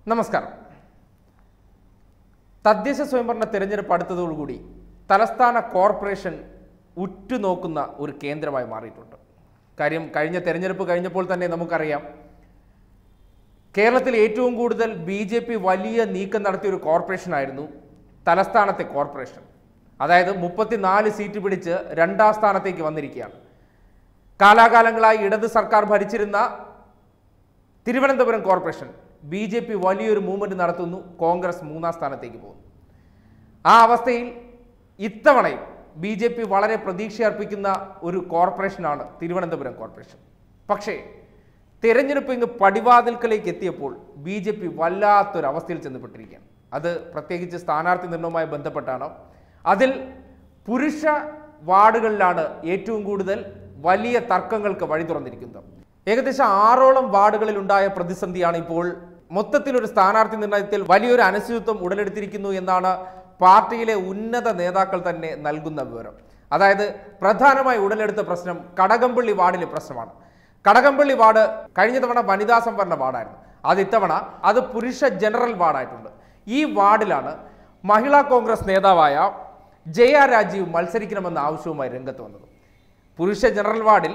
നമസ്കാരം തദ്ദേശ സ്വയംഭരണ തെരഞ്ഞെടുപ്പ് അടുത്തതോടുകൂടി തലസ്ഥാന കോർപ്പറേഷൻ ഉറ്റുനോക്കുന്ന ഒരു കേന്ദ്രമായി മാറിയിട്ടുണ്ട് കാര്യം കഴിഞ്ഞ തെരഞ്ഞെടുപ്പ് കഴിഞ്ഞപ്പോൾ തന്നെ നമുക്കറിയാം കേരളത്തിൽ ഏറ്റവും കൂടുതൽ ബി ജെ പി വലിയ നീക്കം നടത്തിയ ഒരു കോർപ്പറേഷനായിരുന്നു തലസ്ഥാനത്തെ കോർപ്പറേഷൻ അതായത് മുപ്പത്തിനാല് സീറ്റ് പിടിച്ച് രണ്ടാം സ്ഥാനത്തേക്ക് വന്നിരിക്കുകയാണ് കാലാകാലങ്ങളായി ഇടത് സർക്കാർ ഭരിച്ചിരുന്ന Thiruvananthapuram corporation B J P വലിയൊരു മൂവ്മെന്റ് നടത്തുന്നു കോൺഗ്രസ് മൂന്നാം സ്ഥാനത്തേക്ക് പോകുന്നു ആ അവസ്ഥയിൽ ഇത്തവണയും ബി ജെ പി വളരെ പ്രതീക്ഷയർപ്പിക്കുന്ന ഒരു കോർപ്പറേഷനാണ് തിരുവനന്തപുരം കോർപ്പറേഷൻ പക്ഷേ തിരഞ്ഞെടുപ്പ് ഇങ്ങ് പടിവാതിൽക്കലേക്ക് എത്തിയപ്പോൾ ബി ജെ പി വല്ലാത്തൊരവസ്ഥയിൽ ചെന്നപ്പെട്ടിരിക്കുകയാണ് അത് പ്രത്യേകിച്ച് സ്ഥാനാർത്ഥി നിർണയവുമായി ബന്ധപ്പെട്ടാണ് അതിൽ പുരുഷ വാർഡുകളിലാണ് ഏറ്റവും കൂടുതൽ വലിയ തർക്കങ്ങൾക്ക് വഴി തുറന്നിരിക്കുന്നത് ഏകദേശം ആറോളം വാർഡുകളിൽ ഉണ്ടായ പ്രതിസന്ധിയാണ് ഇപ്പോൾ മൊത്തത്തിൽ ഒരു സ്ഥാനാർത്ഥി നിർണയത്തിൽ വലിയൊരു അനിശ്ചിതത്വം ഉടലെടുത്തിരിക്കുന്നു എന്നാണ് പാർട്ടിയിലെ ഉന്നത നേതാക്കൾ തന്നെ നൽകുന്ന വിവരം അതായത് പ്രധാനമായി ഉടലെടുത്ത പ്രശ്നം കടകംപള്ളി വാർഡിലെ പ്രശ്നമാണ് കടകംപള്ളി വാർഡ് കഴിഞ്ഞ തവണ വനിതാ സംവരണ വാർഡായിരുന്നു അത് ഇത്തവണ അത് പുരുഷ ജനറൽ വാർഡായിട്ടുണ്ട് ഈ വാർഡിലാണ് മഹിളാ കോൺഗ്രസ് നേതാവായ ജയ രാജീവ് മത്സരിക്കണമെന്ന ആവശ്യവുമായി രംഗത്ത് വന്നത് പുരുഷ ജനറൽ വാർഡിൽ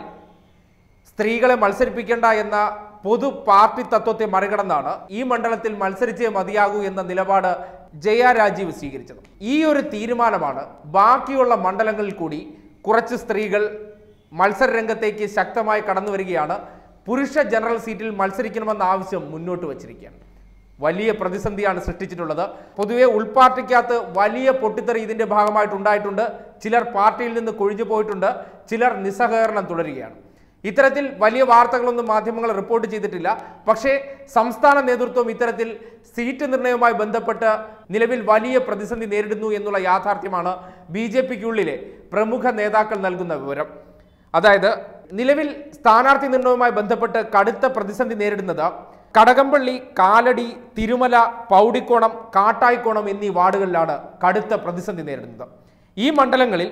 സ്ത്രീകളെ മത്സരിപ്പിക്കേണ്ട എന്ന പൊതു പാർട്ടി തത്വത്തെ മറികടന്നാണ് ഈ മണ്ഡലത്തിൽ മത്സരിച്ചേ മതിയാകൂ എന്ന നിലപാട് ജയ രാജീവ് സ്വീകരിച്ചത് ഈ ഒരു തീരുമാനമാണ് ബാക്കിയുള്ള മണ്ഡലങ്ങളിൽ കൂടി കുറച്ച് സ്ത്രീകൾ മത്സര രംഗത്തേക്ക് ശക്തമായി കടന്നു വരികയാണ് പുരുഷ ജനറൽ സീറ്റിൽ മത്സരിക്കണമെന്ന ആവശ്യം മുന്നോട്ട് വച്ചിരിക്കുകയാണ് വലിയ പ്രതിസന്ധിയാണ് സൃഷ്ടിച്ചിട്ടുള്ളത് പൊതുവെ ഉൾപാർട്ടിക്കകത്ത് വലിയ പൊട്ടിത്തെറി ഇതിന്റെ ഭാഗമായിട്ട് ഉണ്ടായിട്ടുണ്ട് ചിലർ പാർട്ടിയിൽ നിന്ന് കൊഴിഞ്ഞു പോയിട്ടുണ്ട് ചിലർ നിസ്സഹകരണം തുടരുകയാണ് ഇത്തരത്തിൽ വലിയ വാർത്തകളൊന്നും മാധ്യമങ്ങൾ റിപ്പോർട്ട് ചെയ്തിട്ടില്ല പക്ഷേ സംസ്ഥാന നേതൃത്വം ഇത്തരത്തിൽ സീറ്റ് നിർണയവുമായി ബന്ധപ്പെട്ട് നിലവിൽ വലിയ പ്രതിസന്ധി നേരിടുന്നു എന്നുള്ള യാഥാർത്ഥ്യമാണ് ബി ജെ പിക്കുള്ളിലെ പ്രമുഖ നേതാക്കൾ നൽകുന്ന വിവരം അതായത് നിലവിൽ സ്ഥാനാർത്ഥി നിർണയവുമായി ബന്ധപ്പെട്ട് കടുത്ത പ്രതിസന്ധി നേരിടുന്നത് കടകംപള്ളി കാലടി തിരുമല പൗടിക്കോണം കാട്ടായിക്കോണം എന്നീ വാർഡുകളിലാണ് കടുത്ത പ്രതിസന്ധി നേരിടുന്നത് ഈ മണ്ഡലങ്ങളിൽ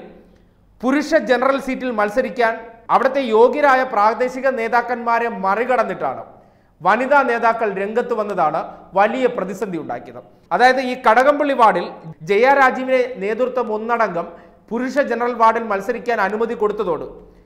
പുരുഷ ജനറൽ സീറ്റിൽ മത്സരിക്കാൻ അവിടുത്തെ യോഗ്യരായ പ്രാദേശിക നേതാക്കന്മാരെ മറികടന്നിട്ടാണ് വനിതാ നേതാക്കൾ രംഗത്ത് വന്നതാണ് വലിയ പ്രതിസന്ധി ഉണ്ടാക്കിയത് അതായത് ഈ കടകംപള്ളി വാർഡിൽ ജയ രാജീവിനെ നേതൃത്വം ഒന്നടങ്കം പുരുഷ ജനറൽ വാർഡിൽ മത്സരിക്കാൻ അനുമതി കൊടുത്തതോട്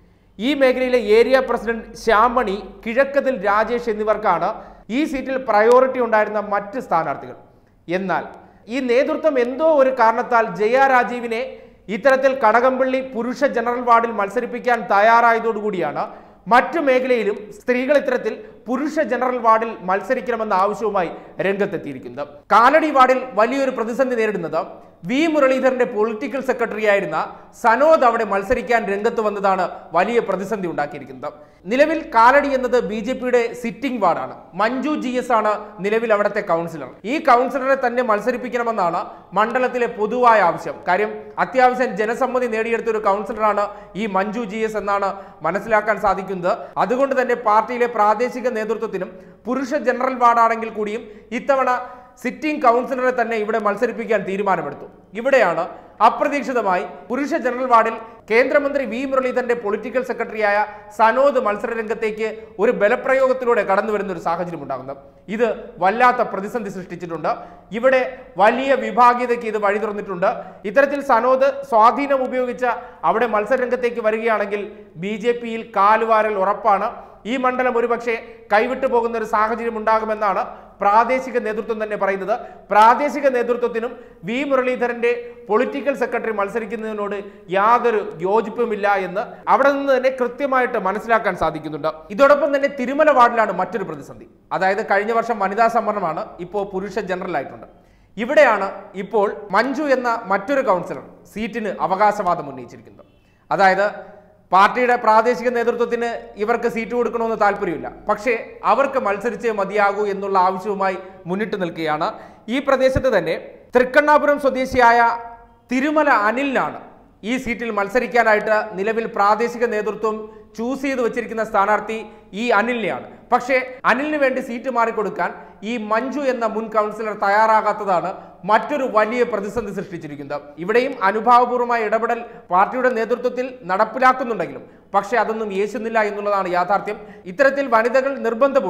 ഈ മേഖലയിലെ ഏരിയ പ്രസിഡന്റ് ശ്യാമണി കിഴക്കതിൽ രാജേഷ് എന്നിവർക്കാണ് ഈ സീറ്റിൽ പ്രയോറിറ്റി ഉണ്ടായിരുന്ന മറ്റ് സ്ഥാനാർത്ഥികൾ എന്നാൽ ഈ നേതൃത്വം എന്തോ ഒരു കാരണത്താൽ ജയ രാജീവിനെ ഇത്തരത്തിൽ കടകംപള്ളി പുരുഷ ജനറൽ വാർഡിൽ മത്സരിപ്പിക്കാൻ തയ്യാറായതോടുകൂടിയാണ് മറ്റു മേഖലയിലും സ്ത്രീകൾ ഇത്തരത്തിൽ പുരുഷ ജനറൽ വാർഡിൽ മത്സരിക്കണമെന്ന ആവശ്യവുമായി രംഗത്തെത്തിയിരിക്കുന്നത് കാലടി വാർഡിൽ വലിയൊരു പ്രതിസന്ധി നേരിടുന്നത് വി മുരളീധരന്റെ പൊളിറ്റിക്കൽ സെക്രട്ടറി ആയിരുന്ന സനോദ് അവിടെ മത്സരിക്കാൻ രംഗത്ത് വന്നതാണ് വലിയ പ്രതിസന്ധി ഉണ്ടാക്കിയിരിക്കുന്നത് നിലവിൽ കാലടി എന്നത് ബി ജെ പിയുടെ സിറ്റിംഗ് വാർഡാണ് മഞ്ജു ജി എസ് ആണ് നിലവിൽ അവിടുത്തെ കൗൺസിലർ ഈ കൗൺസിലറെ തന്നെ മത്സരിപ്പിക്കണമെന്നാണ് മണ്ഡലത്തിലെ പൊതുവായ ആവശ്യം കാര്യം അത്യാവശ്യം ജനസമ്മതി നേടിയെടുത്ത ഒരു കൗൺസിലറാണ് ഈ മഞ്ജു ജി എസ് എന്നാണ് മനസ്സിലാക്കാൻ സാധിക്കുന്നത് അതുകൊണ്ട് തന്നെ പാർട്ടിയിലെ പ്രാദേശിക നേതൃത്വത്തിനും പുരുഷ ജനറൽ വാർഡാണെങ്കിൽ കൂടിയും ഇത്തവണ സിറ്റിംഗ് കൗൺസിലറെ തന്നെ ഇവിടെ മത്സരിപ്പിക്കാൻ തീരുമാനമെടുത്തു ഇവിടെയാണ് അപ്രതീക്ഷിതമായി പുരുഷ ജനറൽ വാർഡിൽ കേന്ദ്രമന്ത്രി വി മുരളീധരന്റെ പൊളിറ്റിക്കൽ സെക്രട്ടറിയായ സനോദ് മത്സര രംഗത്തേക്ക് ഒരു ബലപ്രയോഗത്തിലൂടെ കടന്നു വരുന്ന ഒരു സാഹചര്യം ഉണ്ടാകുന്നത് ഇത് വല്ലാത്ത പ്രതിസന്ധി സൃഷ്ടിച്ചിട്ടുണ്ട് ഇവിടെ വലിയ വിഭാഗീയതയ്ക്ക് ഇത് വഴി തുറന്നിട്ടുണ്ട് ഇത്തരത്തിൽ സനോദ് സ്വാധീനം ഉപയോഗിച്ച അവിടെ മത്സര രംഗത്തേക്ക് വരികയാണെങ്കിൽ ബി ജെ പിയിൽ കാലുവാരൽ ഉറപ്പാണ് ഈ മണ്ഡലം ഒരുപക്ഷെ കൈവിട്ടു പോകുന്ന ഒരു സാഹചര്യം ഉണ്ടാകുമെന്നാണ് പ്രാദേശിക നേതൃത്വം തന്നെ പറയുന്നത് പ്രാദേശിക നേതൃത്വത്തിനും വി മുരളീധരന്റെ പൊളിറ്റിക്കൽ സെക്രട്ടറി മത്സരിക്കുന്നതിനോട് യാതൊരു യോജിപ്പുമില്ല എന്ന് അവിടെ നിന്ന് തന്നെ കൃത്യമായിട്ട് മനസ്സിലാക്കാൻ സാധിക്കുന്നുണ്ട് ഇതോടൊപ്പം തന്നെ തിരുമല വാർഡിലാണ് മറ്റൊരു പ്രതിസന്ധി അതായത് കഴിഞ്ഞ വർഷം വനിതാ സംവരണമാണ് ഇപ്പോൾ പുരുഷ ജനറൽ ആയിട്ടുണ്ട് ഇവിടെയാണ് ഇപ്പോൾ മഞ്ജു എന്ന മറ്റൊരു കൗൺസിലർ സീറ്റിന് അവകാശവാദം ഉന്നയിച്ചിരിക്കുന്നത് അതായത് പാർട്ടിയുടെ പ്രാദേശിക നേതൃത്വത്തിന് ഇവർക്ക് സീറ്റ് കൊടുക്കണമെന്ന് താല്പര്യമില്ല പക്ഷേ അവർക്ക് മത്സരിച്ചേ മതിയാകൂ എന്നുള്ള ആവശ്യവുമായി മുന്നിട്ട് നിൽക്കുകയാണ് ഈ പ്രദേശത്ത് തന്നെ തൃക്കണ്ണാപുരം സ്വദേശിയായ തിരുമല അനിലിനാണ് ഈ സീറ്റിൽ മത്സരിക്കാനായിട്ട് നിലവിൽ പ്രാദേശിക നേതൃത്വം ചൂസ് ചെയ്ത് വെച്ചിരിക്കുന്ന സ്ഥാനാർത്ഥി ഈ അനിലിനെയാണ് പക്ഷേ അനിലിന് വേണ്ടി സീറ്റ് മാറിക്കൊടുക്കാൻ ഈ മഞ്ജു എന്ന മുൻ കൗൺസിലർ തയ്യാറാകാത്തതാണ് മറ്റൊരു വലിയ പ്രതിസന്ധി സൃഷ്ടിച്ചിരിക്കുന്നത് ഇവിടെയും അനുഭാവപൂർവമായ ഇടപെടൽ പാർട്ടിയുടെ നേതൃത്വത്തിൽ നടപ്പിലാക്കുന്നുണ്ടെങ്കിലും പക്ഷേ അതൊന്നും യേശുന്നില്ല എന്നുള്ളതാണ് യാഥാർത്ഥ്യം ഇത്തരത്തിൽ വനിതകൾ നിർബന്ധപൂർവ്വം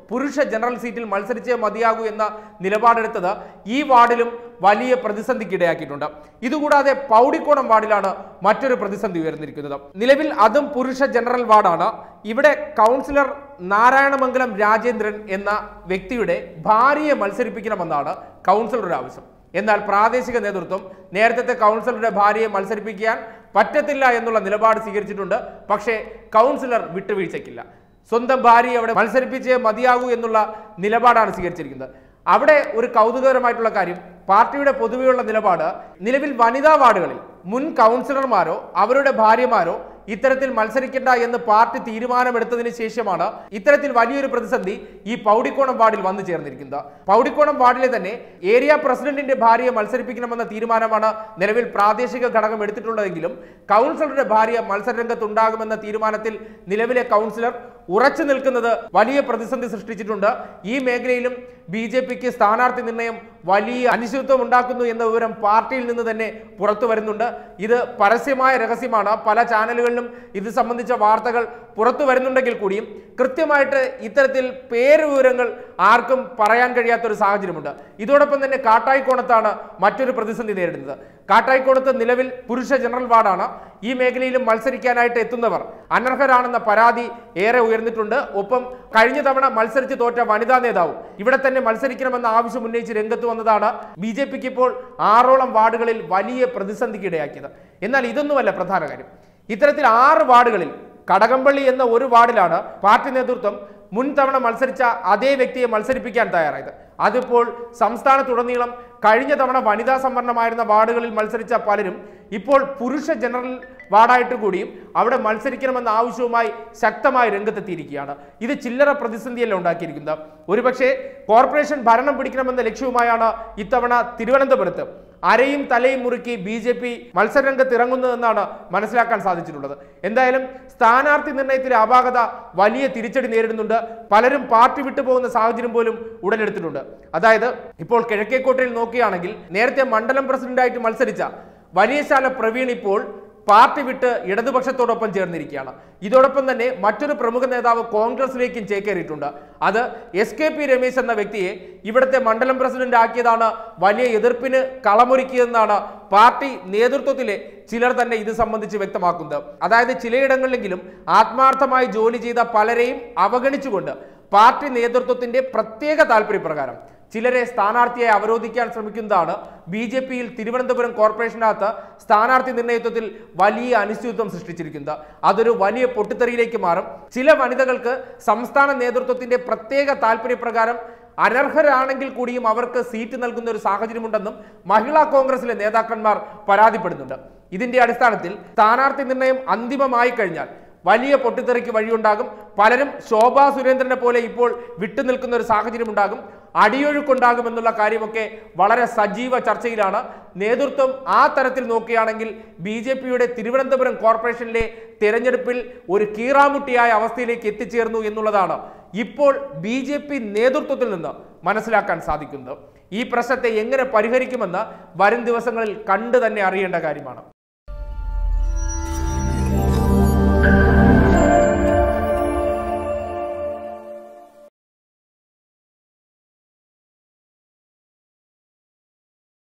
പുരുഷ ജനറൽ സീറ്റിൽ മത്സരിച്ചേ മതിയാകൂ എന്ന നിലപാടെടുത്തത് ഈ വാർഡിലും വലിയ പ്രതിസന്ധിക്ക് ഇടയാക്കിയിട്ടുണ്ട് ഇതുകൂടാതെ പൗടിക്കോണം വാർഡിലാണ് മറ്റൊരു പ്രതിസന്ധി ഉയർന്നിരിക്കുന്നത് നിലവിൽ അതും പുരുഷ ജനറൽ വാർഡാണ് ഇവിടെ കൗൺസിലർ നാരായണമംഗലം രാജേന്ദ്രൻ എന്ന വ്യക്തിയുടെ ഭാര്യയെ മത്സരിപ്പിക്കണമെന്നാണ് കൗൺസിലറുടെ ആവശ്യം എന്നാൽ പ്രാദേശിക നേതൃത്വം നേരത്തെ കൗൺസിലറുടെ ഭാര്യയെ മത്സരിപ്പിക്കാൻ പറ്റത്തില്ല എന്നുള്ള നിലപാട് സ്വീകരിച്ചിട്ടുണ്ട് പക്ഷേ കൗൺസിലർ വിട്ടുവീഴ്ചയ്ക്കില്ല സ്വന്തം ഭാര്യയെ അവിടെ മത്സരിപ്പിച്ചേ മതിയാകൂ എന്നുള്ള നിലപാടാണ് സ്വീകരിച്ചിരിക്കുന്നത് അവിടെ ഒരു കൗതുകകരമായിട്ടുള്ള കാര്യം പാർട്ടിയുടെ പൊതുവെയുള്ള നിലപാട് നിലവിൽ വനിതാ വാർഡുകളിൽ മുൻ കൗൺസിലർമാരോ അവരുടെ ഭാര്യമാരോ ഇത്തരത്തിൽ മത്സരിക്കേണ്ട എന്ന് പാർട്ടി തീരുമാനമെടുത്തതിന് ശേഷമാണ് ഇത്തരത്തിൽ വലിയൊരു പ്രതിസന്ധി ഈ പൗടിക്കോണം വാർഡിൽ വന്നു ചേർന്നിരിക്കുന്നത് പൗടിക്കോണം വാർഡിലെ തന്നെ ഏരിയ പ്രസിഡന്റിന്റെ ഭാര്യയെ മത്സരിപ്പിക്കണമെന്ന തീരുമാനമാണ് നിലവിൽ പ്രാദേശിക ഘടകം എടുത്തിട്ടുള്ളതെങ്കിലും കൗൺസിലറുടെ ഭാര്യ മത്സരരംഗത്തുണ്ടാകുമെന്ന തീരുമാനത്തിൽ നിലവിലെ കൗൺസിലർ ഉറച്ചു നിൽക്കുന്നത് വലിയ പ്രതിസന്ധി സൃഷ്ടിച്ചിട്ടുണ്ട് ഈ മേഖലയിലും ബി ജെ പിക്ക് സ്ഥാനാർത്ഥി നിർണയം വലിയ അനിശ്ചിതത്വം ഉണ്ടാക്കുന്നു എന്ന വിവരം പാർട്ടിയിൽ നിന്ന് തന്നെ പുറത്തു വരുന്നുണ്ട് ഇത് പരസ്യമായ രഹസ്യമാണ് പല ചാനലുകളിലും ഇത് സംബന്ധിച്ച വാർത്തകൾ പുറത്തു വരുന്നുണ്ടെങ്കിൽ കൂടിയും കൃത്യമായിട്ട് ഇത്തരത്തിൽ പേര് വിവരങ്ങൾ ആർക്കും പറയാൻ കഴിയാത്ത ഒരു സാഹചര്യമുണ്ട് ഇതോടൊപ്പം തന്നെ കാട്ടായിക്കോണത്താണ് മറ്റൊരു പ്രതിസന്ധി നേരിടുന്നത് കാട്ടായിക്കോണത്ത് നിലവിൽ പുരുഷ ജനറൽ വാർഡാണ് ഈ മേഖലയിലും മത്സരിക്കാനായിട്ട് എത്തുന്നവർ അനർഹരാണെന്ന പരാതി ഏറെ ഉയർന്നിട്ടുണ്ട് ഒപ്പം കഴിഞ്ഞ തവണ മത്സരിച്ച് തോറ്റ വനിതാ നേതാവും ഇവിടെ തന്നെ മത്സരിക്കണമെന്ന ആവശ്യം ഉന്നയിച്ച് രംഗത്ത് വന്നതാണ് ബി ജെ പിക്ക് ഇപ്പോൾ ആറോളം വാർഡുകളിൽ വലിയ പ്രതിസന്ധിക്ക് ഇടയാക്കിയത് എന്നാൽ ഇതൊന്നുമല്ല പ്രധാന കാര്യം ഇത്തരത്തിൽ ആറ് വാർഡുകളിൽ കടകംപള്ളി എന്ന ഒരു വാർഡിലാണ് പാർട്ടി നേതൃത്വം മുൻ തവണ മത്സരിച്ച അതേ വ്യക്തിയെ മത്സരിപ്പിക്കാൻ തയ്യാറായത് അതിപ്പോൾ സംസ്ഥാനത്തുടനീളം കഴിഞ്ഞ തവണ വനിതാ സംവരണമായിരുന്ന വാർഡുകളിൽ മത്സരിച്ച പലരും ഇപ്പോൾ പുരുഷ ജനറൽ വാർഡായിട്ട് കൂടിയും അവിടെ മത്സരിക്കണമെന്ന ആവശ്യവുമായി ശക്തമായി രംഗത്തെത്തിയിരിക്കുകയാണ് ഇത് ചില്ലറ പ്രതിസന്ധിയല്ല ഉണ്ടാക്കിയിരിക്കുന്നത് ഒരുപക്ഷെ കോർപ്പറേഷൻ ഭരണം പിടിക്കണമെന്ന ലക്ഷ്യവുമായാണ് ഇത്തവണ തിരുവനന്തപുരത്ത് അരയും തലയും മുറുക്കി ബി ജെ പി മത്സരരംഗത്ത് ഇറങ്ങുന്നതെന്നാണ് മനസ്സിലാക്കാൻ സാധിച്ചിട്ടുള്ളത് എന്തായാലും സ്ഥാനാർത്ഥി നിർണയത്തിലെ അപാകത വലിയ തിരിച്ചടി നേരിടുന്നുണ്ട് പലരും പാർട്ടി വിട്ടുപോകുന്ന സാഹചര്യം പോലും ഉടലെടുത്തിട്ടുണ്ട് അതായത് ഇപ്പോൾ കിഴക്കേക്കോട്ടയിൽ നോക്കുകയാണെങ്കിൽ നേരത്തെ മണ്ഡലം പ്രസിഡന്റായിട്ട് മത്സരിച്ച വലിയശാല പ്രവീൺ ഇപ്പോൾ പാർട്ടി വിട്ട് ഇടതുപക്ഷത്തോടൊപ്പം ചേർന്നിരിക്കുകയാണ് ഇതോടൊപ്പം തന്നെ മറ്റൊരു പ്രമുഖ നേതാവ് കോൺഗ്രസിലേക്കും ചേക്കേറിയിട്ടുണ്ട് അത് എസ് കെ പി രമേശ് എന്ന വ്യക്തിയെ ഇവിടുത്തെ മണ്ഡലം പ്രസിഡന്റ് ആക്കിയതാണ് വലിയ എതിർപ്പിന് കളമൊരുക്കിയതെന്നാണ് പാർട്ടി നേതൃത്വത്തിലെ ചിലർ തന്നെ ഇത് സംബന്ധിച്ച് വ്യക്തമാക്കുന്നത് അതായത് ചിലയിടങ്ങളിലെങ്കിലും ആത്മാർത്ഥമായി ജോലി ചെയ്ത പലരെയും അവഗണിച്ചുകൊണ്ട് പാർട്ടി നേതൃത്വത്തിന്റെ പ്രത്യേക താല്പര്യപ്രകാരം ചിലരെ സ്ഥാനാർത്ഥിയായി അവരോധിക്കാൻ ശ്രമിക്കുന്നതാണ് ബി ജെ പിയിൽ തിരുവനന്തപുരം കോർപ്പറേഷനകത്ത് സ്ഥാനാർത്ഥി നിർണയത്വത്തിൽ വലിയ അനിശ്ചിതത്വം സൃഷ്ടിച്ചിരിക്കുന്നത് അതൊരു വലിയ പൊട്ടിത്തെറിയിലേക്ക് മാറും ചില വനിതകൾക്ക് സംസ്ഥാന നേതൃത്വത്തിന്റെ പ്രത്യേക താല്പര്യപ്രകാരം അനർഹരാണെങ്കിൽ കൂടിയും അവർക്ക് സീറ്റ് നൽകുന്ന ഒരു സാഹചര്യമുണ്ടെന്നും മഹിളാ കോൺഗ്രസിലെ നേതാക്കന്മാർ പരാതിപ്പെടുന്നുണ്ട് ഇതിന്റെ അടിസ്ഥാനത്തിൽ സ്ഥാനാർത്ഥി നിർണയം അന്തിമമായി കഴിഞ്ഞാൽ വലിയ പൊട്ടിത്തെറിക്ക് വഴിയുണ്ടാകും പലരും ശോഭാ സുരേന്ദ്രനെ പോലെ ഇപ്പോൾ വിട്ടുനിൽക്കുന്ന ഒരു സാഹചര്യം ഉണ്ടാകും അടിയൊഴുക്കുണ്ടാകുമെന്നുള്ള കാര്യമൊക്കെ വളരെ സജീവ ചർച്ചയിലാണ് നേതൃത്വം ആ തരത്തിൽ നോക്കുകയാണെങ്കിൽ ബി ജെ പിയുടെ തിരുവനന്തപുരം കോർപ്പറേഷനിലെ തിരഞ്ഞെടുപ്പിൽ ഒരു കീറാമുട്ടിയായ അവസ്ഥയിലേക്ക് എത്തിച്ചേർന്നു എന്നുള്ളതാണ് ഇപ്പോൾ ബി ജെ പി നേതൃത്വത്തിൽ നിന്ന് മനസ്സിലാക്കാൻ സാധിക്കുന്നത് ഈ പ്രശ്നത്തെ എങ്ങനെ പരിഹരിക്കുമെന്ന് വരും ദിവസങ്ങളിൽ കണ്ടു തന്നെ അറിയേണ്ട കാര്യമാണ്